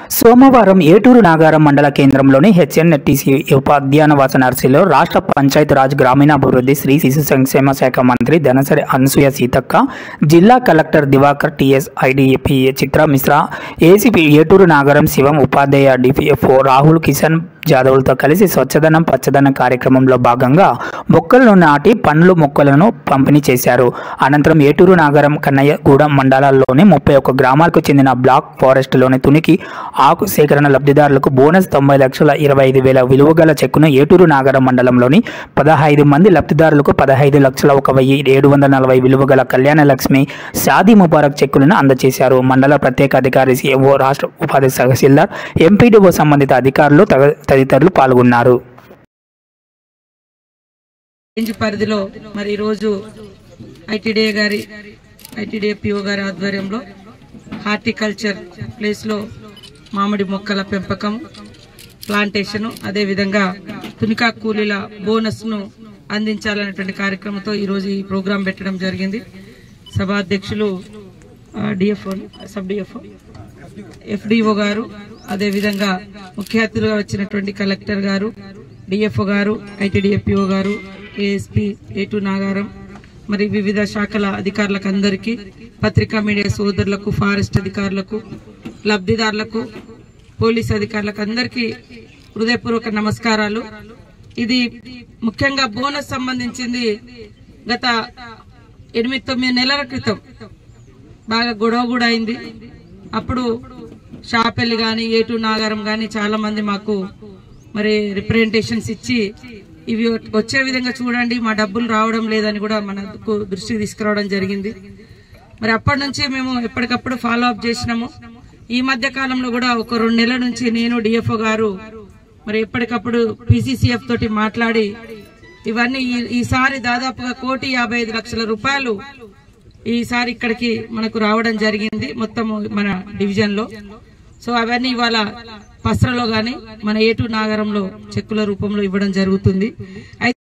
సోమవారం ఏటూరు నాగారం మండల కేంద్రంలోని హెచ్ఎన్టీసీ ఉపాధ్యానవాస నర్సరీలో రాష్ట్ర పంచాయతీరాజ్ గ్రామీణాభివృద్ధి శ్రీ శిశు సంక్షేమ శాఖ మంత్రి ధనసరి అనసూయ సీతక్క జిల్లా collector Divakar TS IDPA Chitra Mishra ACP Eturu Nagaram Shivam Upadhyaya DPFO Rahul Kishan జాదవులతో కలిసి స్వచ్ఛదనం పచ్చదనం కార్యక్రమంలో భాగంగా మొక్కలను నాటి పండ్లు మొక్కలను పంపిణీ చేశారు అనంతరం ఏటూరు నాగరం కన్నయ్యగూడెం మండలాల్లోని ముప్పై ఒక్క గ్రామాలకు చెందిన బ్లాక్ ఫారెస్ట్లోని తునికి ఆకు సేకరణ లబ్ధిదారులకు బోనస్ తొంభై లక్షల ఇరవై ఐదు వేల విలువగల చెక్కును ఏటూరు నాగరం మండలంలోని పదహైదు మంది లబ్ధిదారులకు పదహైదు లక్షల ఒక వెయ్యి ఏడు వందల నలభై విలువగల కళ్యాణ లక్ష్మి షాదీ ముబారక్ చెక్కులను అందజేశారు మండల ప్రత్యేక అధికారి సిఎంఓ రాష్ట్ర ఉపాధి తహసీల్దార్ ఎంపీడీఓ సంబంధిత అధికారులు తగ- తదితరులు పాల్గొన్నారు రేంజ్ పరిధిలో మరి ఈరోజు ఐటీడీఏ గారి ఐటీడీఏ పిఓ గారి ఆధ్వర్యంలో హార్టికల్చర్ ప్లేస్లో మామిడి మొక్కల పెంపకం ప్లాంటేషన్ అదేవిధంగా తునికా కూలీల బోనస్ను అందించాలనేటువంటి కార్యక్రమంతో ఈరోజు ఈ ప్రోగ్రాం పెట్టడం జరిగింది సభాధ్యక్షులు డిఎఫ్ఓ సబ్ డిఎఫ్ఓ ఎఫ్డిఓ గారు అదేవిధంగా ముఖ్య అతిథిగా వచ్చినటువంటి కలెక్టర్ గారు డిఎఫ్ఓ గారు ఐటీడీఎఫ్పిఓ గారు ఏఎస్పీ ఏటు నాగారం మరి వివిధ శాఖల అధికారులకు అందరికీ పత్రికా మీడియా సోదరులకు ఫారెస్ట్ అధికారులకు లబ్ధిదారులకు పోలీస్ అధికారులకు అందరికీ హృదయపూర్వక నమస్కారాలు ఇది ముఖ్యంగా బోనస్ సంబంధించింది గత ఎనిమిది తొమ్మిది నెలల క్రితం బాగా గొడవ కూడా అయింది అప్పుడు షాపెల్లి గాని ఏటు నాగారం గాని చాలా మంది మాకు మరి రిప్రజెంటేషన్స్ ఇచ్చి ఇవి వచ్చే విధంగా చూడండి మా డబ్బులు రావడం లేదని కూడా మనకు దృష్టికి తీసుకురావడం జరిగింది మరి అప్పటి నుంచి మేము ఎప్పటికప్పుడు ఫాలో అప్ చేసినాము ఈ మధ్య కాలంలో కూడా ఒక రెండు నెలల నుంచి నేను డిఎఫ్ఓ గారు మరి ఎప్పటికప్పుడు పిసిసిఎఫ్ తోటి మాట్లాడి ఇవన్నీ ఈ- ఈసారి దాదాపుగా కోటి యాభై ఐదు లక్షల రూపాయలు ఈసారి ఇక్కడికి మనకు రావడం జరిగింది మొత్తం మన డివిజన్ లో సో అవన్నీ ఇవాళ పస్రలో గాని మన ఏటు నాగరంలో చెక్కుల రూపంలో ఇవ్వడం జరుగుతుంది అయితే